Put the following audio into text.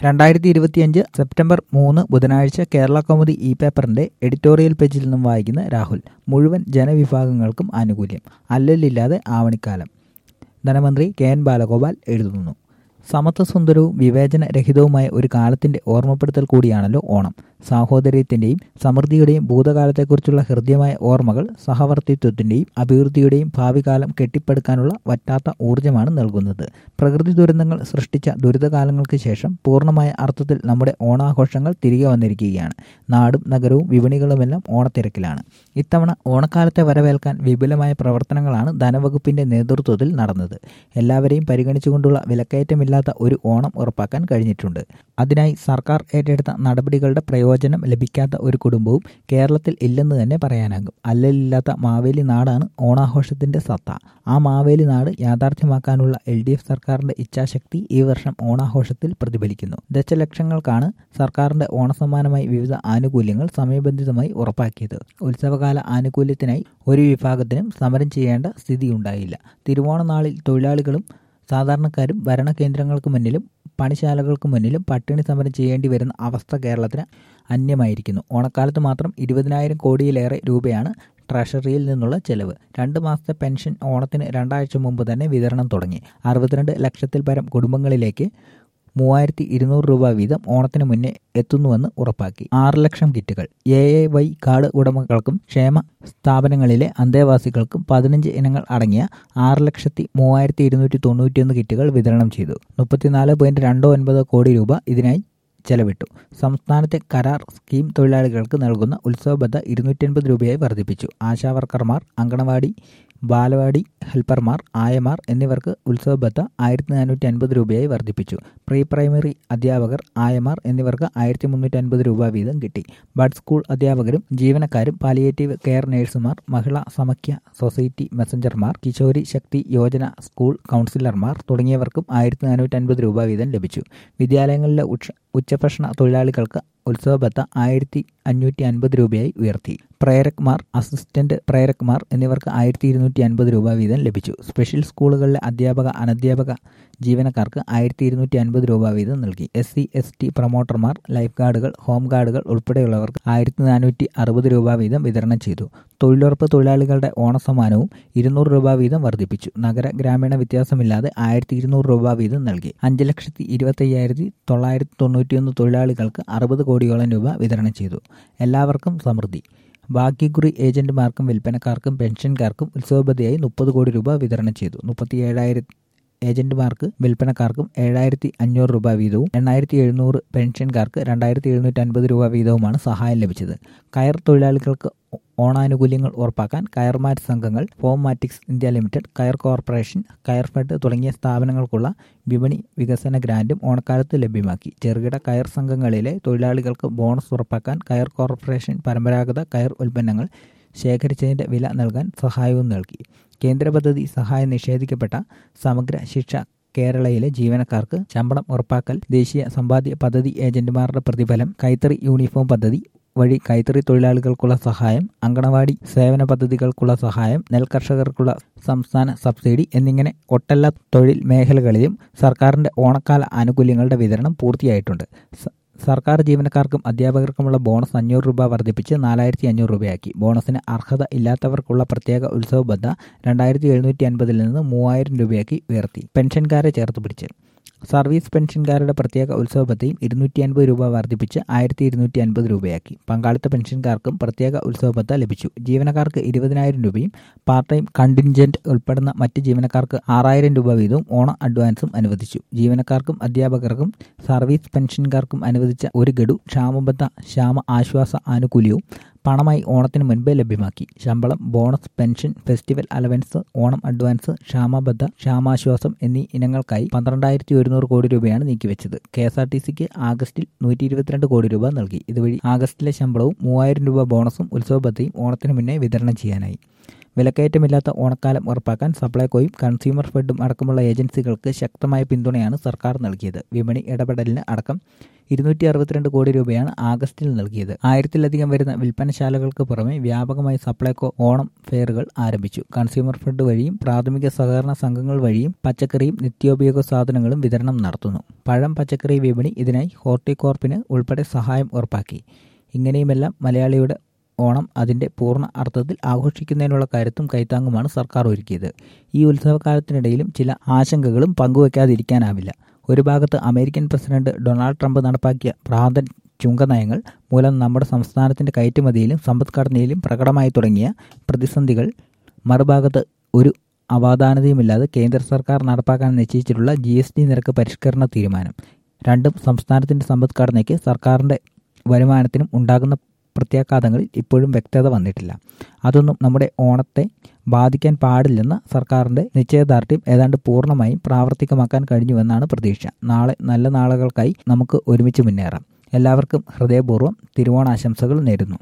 രണ്ടായിരത്തി ഇരുപത്തിയഞ്ച് സെപ്റ്റംബർ മൂന്ന് ബുധനാഴ്ച കേരള കൗമുദി ഇ പേപ്പറിന്റെ എഡിറ്റോറിയൽ പേജിൽ നിന്നും വായിക്കുന്ന രാഹുൽ മുഴുവൻ ജനവിഭാഗങ്ങൾക്കും ആനുകൂല്യം അല്ലലില്ലാതെ ആവണിക്കാലം ധനമന്ത്രി കെ എൻ ബാലഗോപാൽ എഴുതുന്നു സമത്വസുന്ദരവും വിവേചനരഹിതവുമായ ഒരു കാലത്തിന്റെ ഓർമ്മപ്പെടുത്തൽ കൂടിയാണല്ലോ ഓണം സാഹോദര്യത്തിന്റെയും സമൃദ്ധിയുടെയും ഭൂതകാലത്തെക്കുറിച്ചുള്ള ഹൃദ്യമായ ഓർമ്മകൾ സഹവർത്തിത്വത്തിന്റെയും അഭിവൃദ്ധിയുടെയും ഭാവികാലം കെട്ടിപ്പടുക്കാനുള്ള വറ്റാത്ത ഊർജ്ജമാണ് നൽകുന്നത് പ്രകൃതി ദുരന്തങ്ങൾ സൃഷ്ടിച്ച ദുരിതകാലങ്ങൾക്ക് ശേഷം പൂർണ്ണമായ അർത്ഥത്തിൽ നമ്മുടെ ഓണാഘോഷങ്ങൾ തിരികെ വന്നിരിക്കുകയാണ് നാടും നഗരവും വിപണികളുമെല്ലാം ഓണത്തിരക്കിലാണ് ഇത്തവണ ഓണക്കാലത്തെ വരവേൽക്കാൻ വിപുലമായ പ്രവർത്തനങ്ങളാണ് ധനവകുപ്പിന്റെ നേതൃത്വത്തിൽ നടന്നത് എല്ലാവരെയും പരിഗണിച്ചുകൊണ്ടുള്ള വിലക്കയറ്റമില്ലാത്ത ഒരു ഓണം ഉറപ്പാക്കാൻ കഴിഞ്ഞിട്ടുണ്ട് അതിനായി സർക്കാർ ഏറ്റെടുത്ത നടപടികളുടെ പ്രയോജനം ലഭിക്കാത്ത ഒരു കുടുംബവും കേരളത്തിൽ ഇല്ലെന്ന് തന്നെ പറയാനാകും അല്ലലില്ലാത്ത മാവേലി നാടാണ് ഓണാഘോഷത്തിന്റെ സത്ത ആ മാവേലി നാട് യാഥാർത്ഥ്യമാക്കാനുള്ള എൽ ഡി എഫ് സർക്കാരിന്റെ ഇച്ഛാശക്തി ഈ വർഷം ഓണാഘോഷത്തിൽ പ്രതിഫലിക്കുന്നു ദശലക്ഷങ്ങൾക്കാണ് സർക്കാരിന്റെ ഓണസമ്മാനമായി വിവിധ ആനുകൂല്യങ്ങൾ സമയബന്ധിതമായി ഉറപ്പാക്കിയത് ഉത്സവകാല ആനുകൂല്യത്തിനായി ഒരു വിഭാഗത്തിനും സമരം ചെയ്യേണ്ട സ്ഥിതിയുണ്ടായില്ല തിരുവോണനാളിൽ തൊഴിലാളികളും സാധാരണക്കാരും ഭരണകേന്ദ്രങ്ങൾക്ക് മുന്നിലും പണിശാലകൾക്ക് മുന്നിലും പട്ടിണി സമരം ചെയ്യേണ്ടി വരുന്ന അവസ്ഥ കേരളത്തിന് അന്യമായിരിക്കുന്നു ഓണക്കാലത്ത് മാത്രം ഇരുപതിനായിരം കോടിയിലേറെ രൂപയാണ് ട്രഷറിയിൽ നിന്നുള്ള ചെലവ് രണ്ട് മാസത്തെ പെൻഷൻ ഓണത്തിന് രണ്ടാഴ്ച മുമ്പ് തന്നെ വിതരണം തുടങ്ങി അറുപത്തിരണ്ട് ലക്ഷത്തിൽ പരം കുടുംബങ്ങളിലേക്ക് മൂവായിരത്തി ഇരുന്നൂറ് രൂപ വീതം ഓണത്തിന് മുന്നേ എത്തുന്നുവെന്ന് ഉറപ്പാക്കി ആറ് ലക്ഷം കിറ്റുകൾ എ എ വൈ കാർഡ് ഉടമകൾക്കും ക്ഷേമ സ്ഥാപനങ്ങളിലെ അന്തേവാസികൾക്കും പതിനഞ്ച് ഇനങ്ങൾ അടങ്ങിയ ആറ് ലക്ഷത്തി മൂവായിരത്തി ഇരുന്നൂറ്റി തൊണ്ണൂറ്റിയൊന്ന് കിറ്റുകൾ വിതരണം ചെയ്തു മുപ്പത്തിനാല് പോയിന്റ് രണ്ട് ഒൻപത് കോടി രൂപ ഇതിനായി ചെലവിട്ടു സംസ്ഥാനത്തെ കരാർ സ്കീം തൊഴിലാളികൾക്ക് നൽകുന്ന ഉത്സവബദ്ധ ഇരുന്നൂറ്റൻപത് രൂപയായി വർദ്ധിപ്പിച്ചു ആശാവർക്കർമാർ അങ്കണവാടി ബാലവാടി ഹെൽപ്പർമാർ ആയമാർ എന്നിവർക്ക് ഉത്സവബത്ത ആയിരത്തി നാനൂറ്റി അൻപത് രൂപയായി വർദ്ധിപ്പിച്ചു പ്രീ പ്രൈമറി അധ്യാപകർ ആയമാർ എന്നിവർക്ക് ആയിരത്തി മുന്നൂറ്റി അൻപത് രൂപ വീതം കിട്ടി ബഡ് സ്കൂൾ അധ്യാപകരും ജീവനക്കാരും പാലിയേറ്റീവ് കെയർ നഴ്സുമാർ മഹിളാ സമഖ്യ സൊസൈറ്റി മെസഞ്ചർമാർ കിശോരി ശക്തി യോജന സ്കൂൾ കൗൺസിലർമാർ തുടങ്ങിയവർക്കും ആയിരത്തി നാനൂറ്റി അൻപത് രൂപ വീതം ലഭിച്ചു വിദ്യാലയങ്ങളിലെ ഉച്ച ഉച്ചഭക്ഷണ തൊഴിലാളികൾക്ക് ഉത്സവബത്ത ആയിരത്തി അഞ്ഞൂറ്റി അൻപത് രൂപയായി ഉയർത്തി പ്രേരക്മാർ അസിസ്റ്റന്റ് പ്രേരക്മാർ എന്നിവർക്ക് ആയിരത്തി ഇരുന്നൂറ്റി അൻപത് രൂപ വീതം ലഭിച്ചു സ്പെഷ്യൽ സ്കൂളുകളിലെ അധ്യാപക അനധ്യാപക ജീവനക്കാർക്ക് ആയിരത്തി ഇരുന്നൂറ്റി അൻപത് രൂപ വീതം നൽകി എസ് സി എസ് ടി പ്രൊമോട്ടർമാർ ലൈഫ് ഗാർഡുകൾ ഹോം ഗാർഡുകൾ ഉൾപ്പെടെയുള്ളവർക്ക് ആയിരത്തി നാനൂറ്റി അറുപത് രൂപ വീതം വിതരണം ചെയ്തു തൊഴിലുറപ്പ് തൊഴിലാളികളുടെ ഓണസമ്മാനവും ഇരുന്നൂറ് രൂപ വീതം വർദ്ധിപ്പിച്ചു നഗര ഗ്രാമീണ വ്യത്യാസമില്ലാതെ ആയിരത്തി ഇരുന്നൂറ് രൂപ വീതം നൽകി അഞ്ച് ലക്ഷത്തി ഇരുപത്തയ്യായിരത്തി തൊള്ളായിരത്തി തൊണ്ണൂറ്റിയൊന്ന് തൊഴിലാളികൾക്ക് അറുപത് കോടിയോളം രൂപ വിതരണം ചെയ്തു എല്ലാവർക്കും സമൃദ്ധി ഭാഗ്യക്കുറി ഏജന്റുമാർക്കും വിൽപ്പനക്കാർക്കും പെൻഷൻകാർക്കും ഉത്സവബദ്ധയായി മുപ്പത് കോടി രൂപ വിതരണം ചെയ്തു മുപ്പത്തി ഏഴായിരത്തി ഏജന്റുമാർക്ക് വിൽപ്പനക്കാർക്കും ഏഴായിരത്തി അഞ്ഞൂറ് രൂപ വീതവും എണ്ണായിരത്തി എഴുന്നൂറ് പെൻഷൻകാർക്ക് രണ്ടായിരത്തി എഴുന്നൂറ്റി അൻപത് രൂപ വീതവുമാണ് സഹായം ലഭിച്ചത് കയർ തൊഴിലാളികൾക്ക് ഓണാനുകൂല്യങ്ങൾ ഉറപ്പാക്കാൻ കയർമാറ്റ് സംഘങ്ങൾ Foamatics India limited coir corporation Coirfed തുടങ്ങിയ സ്ഥാപനങ്ങൾക്കുള്ള വിപണി വികസന ഗ്രാന്റും ഓണക്കാലത്ത് ലഭ്യമാക്കി ചെറുകിട കയർ സംഘങ്ങളിലെ തൊഴിലാളികൾക്ക് ബോണസ് ഉറപ്പാക്കാൻ കയർ കോർപ്പറേഷൻ പരമ്പരാഗത കയർ ഉൽപ്പന്നങ്ങൾ ശേഖരിച്ചതിന്റെ വില നൽകാൻ സഹായവും നൽകി കേന്ദ്ര പദ്ധതി സഹായം നിഷേധിക്കപ്പെട്ട സമഗ്ര ശിക്ഷ കേരളയിലെ ജീവനക്കാർക്ക് ശമ്പളം ഉറപ്പാക്കൽ ദേശീയ സമ്പാദ്യ പദ്ധതി ഏജന്റുമാരുടെ പ്രതിഫലം കൈത്തറി യൂണിഫോം പദ്ധതി വഴി കൈത്തറി തൊഴിലാളികൾക്കുള്ള സഹായം അങ്കണവാടി സേവന പദ്ധതികൾക്കുള്ള സഹായം നെൽകർഷകർക്കുള്ള സംസ്ഥാന സബ്സിഡി എന്നിങ്ങനെ ഒട്ടല്ല തൊഴിൽ മേഖലകളിലും സർക്കാരിന്റെ ഓണക്കാല ആനുകൂല്യങ്ങളുടെ വിതരണം പൂർത്തിയായിട്ടുണ്ട് സർക്കാർ ജീവനക്കാർക്കും അധ്യാപകർക്കുമുള്ള ബോണസ് അഞ്ഞൂറ് രൂപ വർദ്ധിപ്പിച്ച് നാലായിരത്തി അഞ്ഞൂറ് രൂപയാക്കി ബോണസിന് അർഹത ഇല്ലാത്തവർക്കുള്ള പ്രത്യേക ഉത്സവബദ്ധ രണ്ടായിരത്തി എഴുന്നൂറ്റി അൻപതിൽ നിന്ന് മൂവായിരം രൂപയാക്കി ഉയർത്തി പെൻഷൻകാരെ ചേർത്ത് പിടിച്ച് സർവീസ് പെൻഷൻകാരുടെ പ്രത്യേക ഉത്സവബദ്ധയും ഇരുന്നൂറ്റി അൻപത് രൂപ വർദ്ധിപ്പിച്ച് ആയിരത്തി ഇരുന്നൂറ്റി അൻപത് രൂപയാക്കി പങ്കാളിത്ത പെൻഷൻകാർക്കും പ്രത്യേക ഉത്സവബദ്ധ ലഭിച്ചു ജീവനക്കാർക്ക് ഇരുപതിനായിരം രൂപയും പാർട്ട് ടൈം കണ്ടിൻജന്റ് ഉൾപ്പെടുന്ന മറ്റ് ജീവനക്കാർക്ക് ആറായിരം രൂപ വീതവും ഓണ അഡ്വാൻസും അനുവദിച്ചു ജീവനക്കാർക്കും അധ്യാപകർക്കും സർവീസ് പെൻഷൻകാർക്കും അനുവദിച്ച ഒരു ഗഡു ക്ഷാമബദ്ധ ക്ഷാമ ആശ്വാസ ആനുകൂല്യവും പണമായി ഓണത്തിന് മുൻപേ ലഭ്യമാക്കി ശമ്പളം bonus pension festival allowance Onam advance ക്ഷാമബദ്ധ ക്ഷാമാശ്വാസം എന്നീ ഇനങ്ങൾക്കായി പന്ത്രണ്ടായിരത്തി ഒരുന്നൂറ് കോടി രൂപയാണ് നീക്കിവെച്ചത് കെ എസ് ആർ ടി സിക്ക് ആഗസ്റ്റിൽ നൂറ്റി ഇരുപത്തിരണ്ട് കോടി രൂപ നൽകി ഇതുവഴി ആഗസ്റ്റിലെ ശമ്പളവും മൂവായിരം രൂപ ബോണസും ഉത്സവബദ്ധയും ഓണത്തിന് മുന്നേ വിതരണം ചെയ്യാനായി വിലക്കയറ്റമില്ലാത്ത ഓണക്കാലം ഉറപ്പാക്കാൻ സപ്ലൈകോയും കൺസ്യൂമർ ഫെഡും അടക്കമുള്ള ഏജൻസികൾക്ക് ശക്തമായ പിന്തുണയാണ് സർക്കാർ നൽകിയത് വിപണി ഇടപെടലിന് അടക്കം ഇരുന്നൂറ്റി അറുപത്തിരണ്ട് കോടി രൂപയാണ് ആഗസ്റ്റിൽ നൽകിയത് ആയിരത്തിലധികം വരുന്ന വിൽപ്പനശാലകൾക്ക് പുറമെ വ്യാപകമായി സപ്ലൈകോ ഓണം ഫെയറുകൾ ആരംഭിച്ചു കൺസ്യൂമർ ഫെഡ് വഴിയും പ്രാഥമിക സഹകരണ സംഘങ്ങൾ വഴിയും പച്ചക്കറിയും നിത്യോപയോഗ സാധനങ്ങളും വിതരണം നടത്തുന്നു പഴം പച്ചക്കറി വിപണി ഇതിനായി ഹോർട്ടികോർപ്പിന് ഉൾപ്പെടെ സഹായം ഉറപ്പാക്കി ഇങ്ങനെയുമെല്ലാം മലയാളിയുടെ ഓണം അതിന്റെ പൂർണ്ണ അർത്ഥത്തിൽ ആഘോഷിക്കുന്നതിനുള്ള കരുത്തും കൈത്താങ്ങുമാണ് സർക്കാർ ഒരുക്കിയത് ഈ ഉത്സവകാലത്തിനിടയിലും ചില ആശങ്കകളും പങ്കുവയ്ക്കാതിരിക്കാനാവില്ല ഒരു ഭാഗത്ത് അമേരിക്കൻ പ്രസിഡന്റ് ഡൊണാൾഡ് ട്രംപ് നടപ്പാക്കിയ ഭ്രാന്തൻ ചുങ്കനയങ്ങൾ മൂലം നമ്മുടെ സംസ്ഥാനത്തിന്റെ കയറ്റുമതിയിലും സമ്പദ്ഘടനയിലും പ്രകടമായി തുടങ്ങിയ പ്രതിസന്ധികൾ മറുഭാഗത്ത് ഒരു അവാധാനതയുമില്ലാതെ കേന്ദ്ര സർക്കാർ നടപ്പാക്കാൻ നിശ്ചയിച്ചിട്ടുള്ള ജി എസ് ടി നിരക്ക് പരിഷ്കരണ തീരുമാനം രണ്ടും സംസ്ഥാനത്തിന്റെ സമ്പദ്ഘടനയ്ക്ക് സർക്കാരിന്റെ വരുമാനത്തിനും ഉണ്ടാകുന്ന പ്രത്യാഘാതങ്ങളിൽ ഇപ്പോഴും വ്യക്തത വന്നിട്ടില്ല അതൊന്നും നമ്മുടെ ഓണത്തെ ബാധിക്കാൻ പാടില്ലെന്ന സർക്കാരിന്റെ നിശ്ചയദാർഢ്യം ഏതാണ്ട് പൂർണ്ണമായും പ്രാവർത്തികമാക്കാൻ കഴിഞ്ഞുവെന്നാണ് പ്രതീക്ഷ നാളെ നല്ല നാളുകൾക്കായി നമുക്ക് ഒരുമിച്ച് മുന്നേറാം എല്ലാവർക്കും ഹൃദയപൂർവ്വം തിരുവോണാശംസകൾ നേരുന്നു